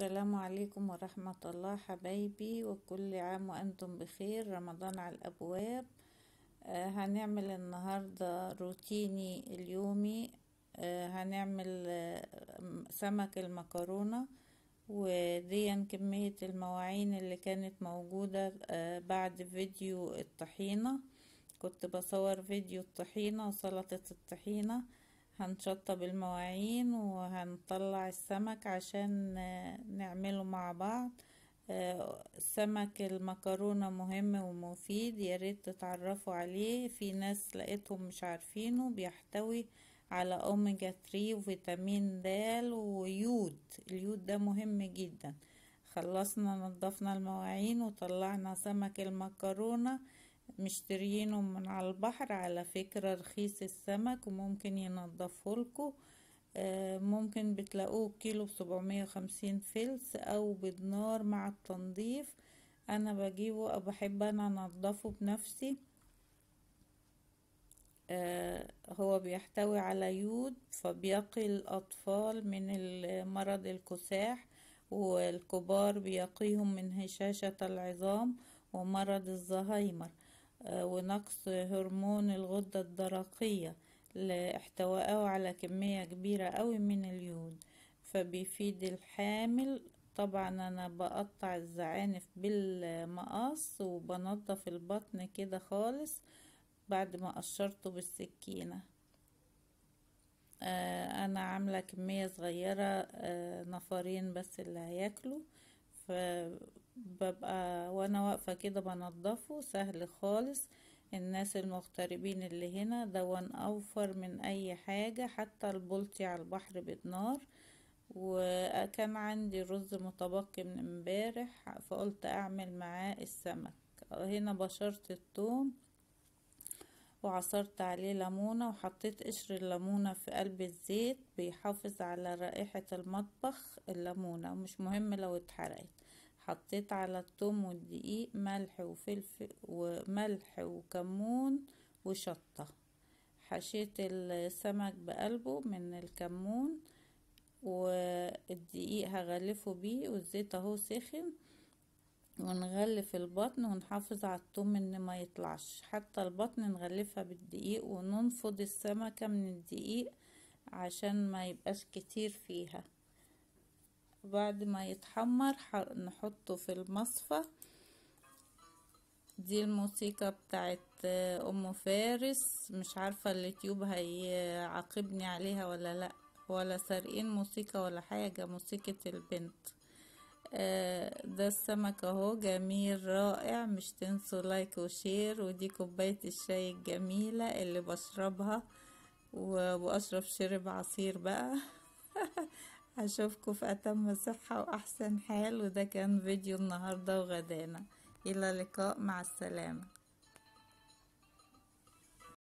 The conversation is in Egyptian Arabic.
السلام عليكم ورحمة الله حبايبي وكل عام وأنتم بخير رمضان على الأبواب آه هنعمل النهاردة روتيني اليومي آه هنعمل آه سمك المكرونة ودي كمية المواعين اللي كانت موجودة آه بعد فيديو الطحينة كنت بصور فيديو الطحينة وسلطة الطحينة هنشطب المواعين وهنطلع السمك عشان نعمله مع بعض سمك المكرونة مهم ومفيد ياريت تتعرفوا عليه في ناس لقيتهم مش عارفينه بيحتوي على اوميجا 3 وفيتامين د ويود اليود ده مهم جدا خلصنا نضفنا المواعين وطلعنا سمك المكرونه مشتريينه من على البحر على فكرة رخيص السمك وممكن ينضفه لكم ممكن بتلاقوه كيلو بسبعمية وخمسين فلس او بدنار مع التنظيف انا بجيبه او بحب انا انضفه بنفسي هو بيحتوي على يود فبيقي الاطفال من مرض الكساح والكبار بيقيهم من هشاشة العظام ومرض الزهايمر ونقص هرمون الغدة الدرقية لاحتوائه على كمية كبيرة قوي من اليود فبيفيد الحامل طبعا انا بقطع الزعانف بالمقص وبنضف البطن كده خالص بعد ما قشرته بالسكينة آه انا عاملة كمية صغيرة آه نفرين بس اللي هياكلوا فببقى وانا واقفة كده بنضفه سهل خالص الناس المغتربين اللي هنا دون اوفر من اي حاجة حتى البلطي على البحر بدنار وكان عندي رز متبقي من امبارح فقلت اعمل معاه السمك هنا بشرت الثوم وعصرت عليه ليمونة وحطيت قشر الليمونة في قلب الزيت بيحافظ على رائحة المطبخ الليمونة مش مهم لو اتحرقت حطيت على الثوم والدقيق ملح وفلفل وملح وكمون وشطة حشيت السمك بقلبه من الكمون والدقيق هغلفه بيه والزيت اهو سخن ونغلف البطن ونحافظ على الثوم ان ما يطلعش حتى البطن نغلفها بالدقيق وننفض السمكة من الدقيق عشان ما يبقاش كتير فيها بعد ما يتحمر نحطه في المصفى دي الموسيقى بتاعت ام فارس مش عارفة اليوتيوب هيعاقبني عليها ولا لا ولا سارقين موسيقى ولا حاجة موسيقى البنت ده السمك اهو جميل رائع مش تنسوا لايك وشير ودي كوباية الشاي الجميلة اللي بشربها واشرب شرب عصير بقى اشوفكم في اتم صحة واحسن حال وده كان فيديو النهاردة وغدانا الى اللقاء مع السلامة